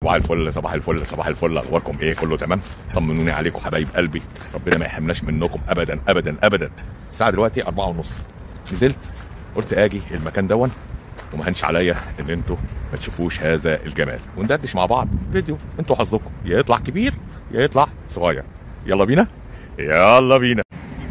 صباح الفل صباح الفل صباح الفل اخباركم ايه كله تمام طمنوني عليكم حبايب قلبي ربنا ما يحرمناش منكم ابدا ابدا ابدا الساعه دلوقتي أربعة ونص نزلت قلت اجي المكان دون وما هنش عليا ان انتوا ما تشوفوش هذا الجمال وندردش مع بعض فيديو انتوا حظكم يا يطلع كبير يا يطلع صغير يلا بينا يلا بينا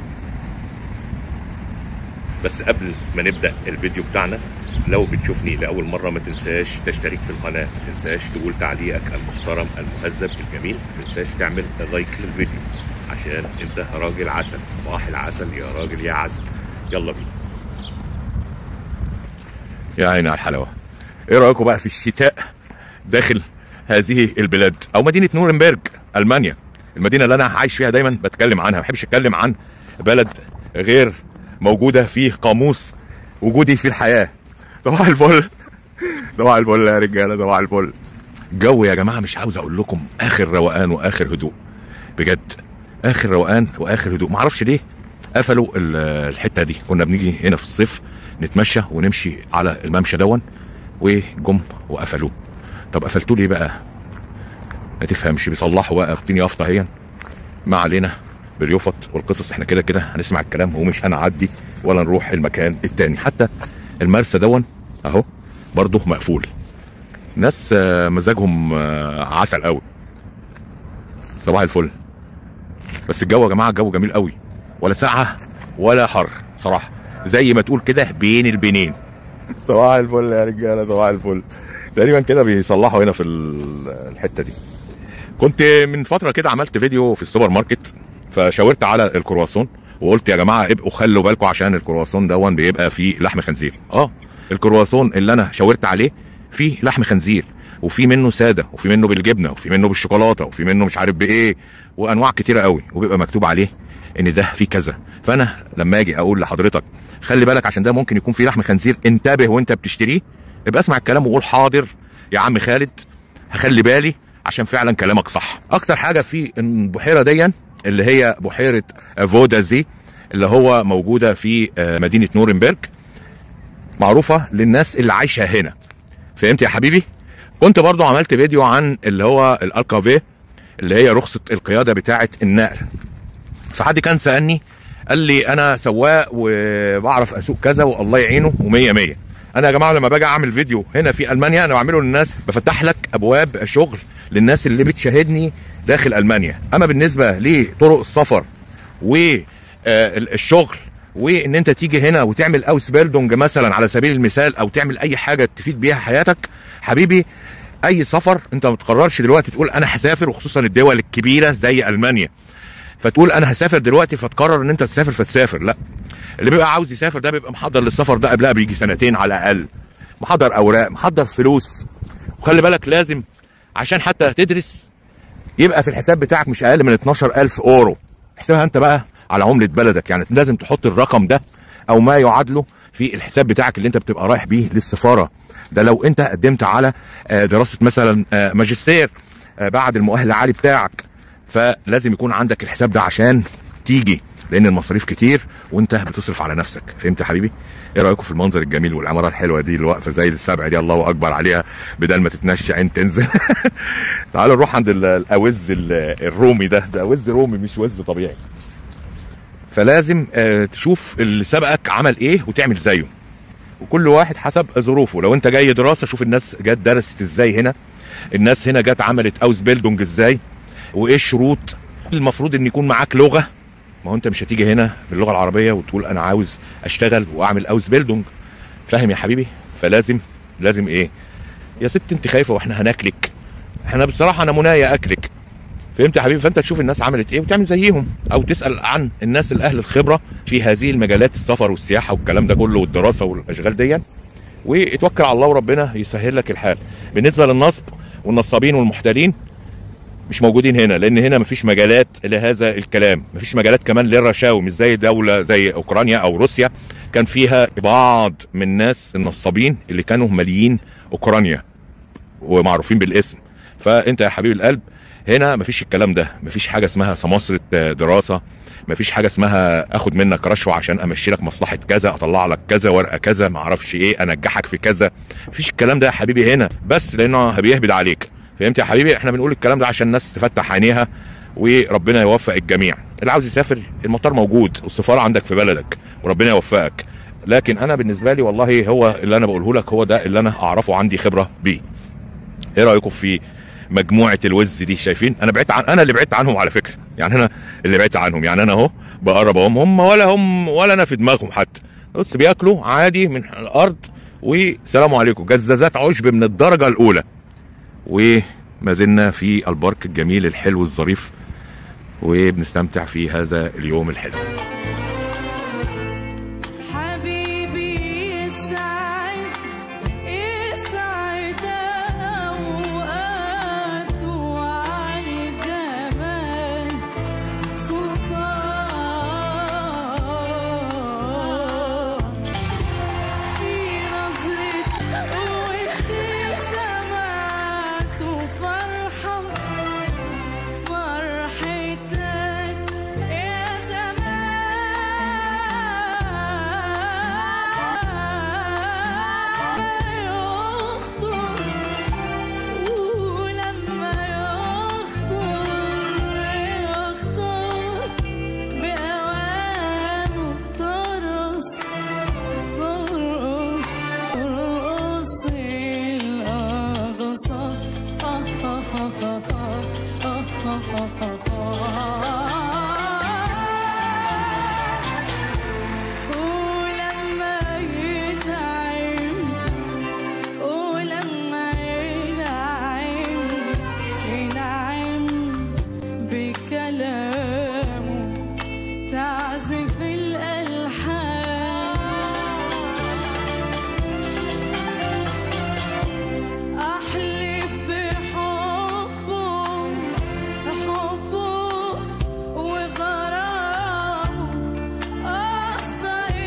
بس قبل ما نبدا الفيديو بتاعنا لو بتشوفني لاول مره ما تنساش تشترك في القناه ما تنساش تقول تعليقك المحترم المهذب الجميل ما تنساش تعمل لايك للفيديو عشان انت راجل عسل صباح العسل يا راجل يا عسل يلا بينا يا عيني على الحلاوه ايه رايكم بقى في الشتاء داخل هذه البلاد او مدينه نورنبرج المانيا المدينه اللي انا عايش فيها دايما بتكلم عنها ما بحبش اتكلم عن بلد غير موجوده في قاموس وجودي في الحياه صباح الفل صباح الفل يا رجاله صباح الفل جو يا جماعه مش عاوز اقول لكم اخر روقان واخر هدوء بجد اخر روقان واخر هدوء معرفش ليه قفلوا ال- الحته دي كنا بنيجي هنا في الصيف نتمشى ونمشي على الممشى دون وجم وقفلوه طب قفلتوه ليه بقى ما تفهمش بيصلحوا بقى واخدين يافطه اهي ما علينا باليوفط والقصص احنا كده كده هنسمع الكلام ومش هنعدي ولا نروح المكان التاني حتى المرسى دون اهو برضه مقفول ناس آه، مزاجهم آه، عسل قوي صباح الفل بس الجو يا جماعه الجو جميل قوي ولا ساعه ولا حر صراحه زي ما تقول كده بين البنين صباح الفل يا رجاله صباح الفل تقريبا كده بيصلحوا هنا في ال- الحته دي كنت من فتره كده عملت فيديو في السوبر ماركت فشاورت على الكرواسون وقلت يا جماعه ابقوا خلوا بالكم عشان الكرواسون دون بيبقى فيه لحم خنزير اه الكرواسون اللي انا شاورت عليه فيه لحم خنزير وفي منه ساده وفي منه بالجبنه وفي منه بالشوكولاته وفي منه مش عارف بايه وانواع كتيره قوي وبيبقى مكتوب عليه ان ده فيه كذا فانا لما اجي اقول لحضرتك خلي بالك عشان ده ممكن يكون فيه لحم خنزير انتبه وانت بتشتريه يبقى اسمع الكلام وقول حاضر يا عم خالد هخلي بالي عشان فعلا كلامك صح اكتر حاجه في البحيره دي اللي هي بحيره فودازي اللي هو موجوده في آه، مدينه نورنبرج معروفه للناس اللي عايشه هنا فهمت يا حبيبي كنت برضو عملت فيديو عن اللي هو الالكافيه اللي هي رخصه القياده بتاعه النقل فحد كان سالني قال لي انا سواق وبعرف اسوق كذا والله يعينه ومية مية انا يا جماعه لما باجي اعمل فيديو هنا في المانيا انا بعمله للناس بفتح لك ابواب شغل للناس اللي بتشاهدني داخل المانيا اما بالنسبه لطرق السفر والشغل وان انت تيجي هنا وتعمل اوس بيلدونج مثلا على سبيل المثال او تعمل اي حاجه تفيد بيها حياتك حبيبي اي سفر انت ما تقررش دلوقتي تقول انا هسافر وخصوصا الدول الكبيره زي المانيا فتقول انا هسافر دلوقتي فتقرر ان انت تسافر فتسافر لا اللي بيبقى عاوز يسافر ده بيبقى محضر للسفر ده قبلها بيجي سنتين على الاقل محضر اوراق محضر فلوس وخلي بالك لازم عشان حتى تدرس يبقى في الحساب بتاعك مش اقل من 12000 اورو احسبها انت بقى على عمله بلدك يعني لازم تحط الرقم ده او ما يعادله في الحساب بتاعك اللي انت بتبقى رايح بيه للسفاره ده لو انت قدمت على آه، دراسه مثلا آه، ماجستير آه، بعد المؤهل العالي بتاعك فلازم يكون عندك الحساب ده عشان تيجي لان المصاريف كتير وانت بتصرف على نفسك فهمت يا حبيبي ايه رايكم في المنظر الجميل والعماره الحلوه دي اللي واقفه زي السبع دي الله اكبر عليها بدل ما تتنشى عين تنزل تعالوا نروح عند ال- الاوز ال- الرومي ده ده وز رومي مش وز طبيعي فلازم آه، تشوف اللي سبقك عمل ايه وتعمل زيه وكل واحد حسب ظروفه لو انت جاي دراسه شوف الناس جت درست ازاي هنا الناس هنا جت عملت اوز بيلدونج ازاي وايه الشروط المفروض ان يكون معاك لغه ما هو انت مش هتيجي هنا باللغه العربيه وتقول انا عاوز اشتغل واعمل اوز بيلدونج فاهم يا حبيبي فلازم لازم ايه يا ست انت خايفه واحنا هناكلك احنا بصراحه انا منايا اكلك فهمت يا حبيبي فانت تشوف الناس عملت ايه وتعمل زيهم او تسال عن الناس الاهل الخبره في هذه المجالات السفر والسياحه والكلام ده كله والدراسه والاشغال دي واتوكل على الله وربنا يسهل لك الحال بالنسبه للنصب والنصابين والمحتالين مش موجودين هنا لان هنا مفيش مجالات لهذا الكلام مفيش مجالات كمان للرشاوي مش زي دوله زي اوكرانيا او روسيا كان فيها بعض من الناس النصابين اللي كانوا ماليين اوكرانيا ومعروفين بالاسم فانت يا حبيب القلب هنا مفيش الكلام ده مفيش حاجه اسمها سماسره دراسه مفيش حاجه اسمها اخد منك رشوه عشان امشي لك مصلحه كذا اطلع لك كذا ورقه كذا ما اعرفش ايه انجحك في كذا مفيش الكلام ده يا حبيبي هنا بس لانه بيهبد عليك فهمت يا حبيبي احنا بنقول الكلام ده عشان الناس تفتح عينيها وربنا يوفق الجميع اللي عاوز يسافر المطار موجود والسفاره عندك في بلدك وربنا يوفقك لكن انا بالنسبه لي والله هو اللي انا بقوله لك هو ده اللي انا اعرفه عندي خبره بيه ايه رايكم في مجموعه الوز دي شايفين انا بعدت عن انا اللي بعدت عنهم على فكره يعني انا اللي بعدت عنهم يعني انا اهو بقرب اهم هم ولا هم ولا انا في دماغهم حتى بص بياكلوا عادي من الارض وسلام عليكم جزازات عشب من الدرجه الاولى وما زلنا في البارك الجميل الحلو الظريف وبنستمتع في هذا اليوم الحلو حبيبي يسعد يسعد أوقاته عالجمال سلطان في نظرة وابتسامات وفرحة فرحتك يا زمان يخطر ولما يخطر يخطر بأوامه ترقص ترقص ترقص الأغصان آه آه آه آه آه آه آه ولما ينعم ولما ينعم ينعم بكلامه تعزف الألحان أحلف بحبه حبه وغرامه أصدق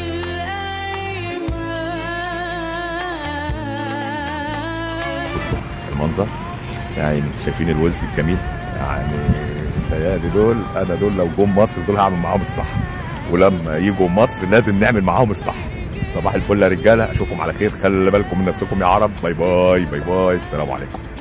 الأيمان بصوا المنظر يعني شايفين الوز الجميل يعني متهيألي دول انا دول لو جم مصر دول هعمل معاهم الصح ولما يجوا مصر لازم نعمل معاهم الصح صباح الفل يا رجاله اشوفكم على خير خلي بالكم من نفسكم يا عرب باي باي باي باي السلام عليكم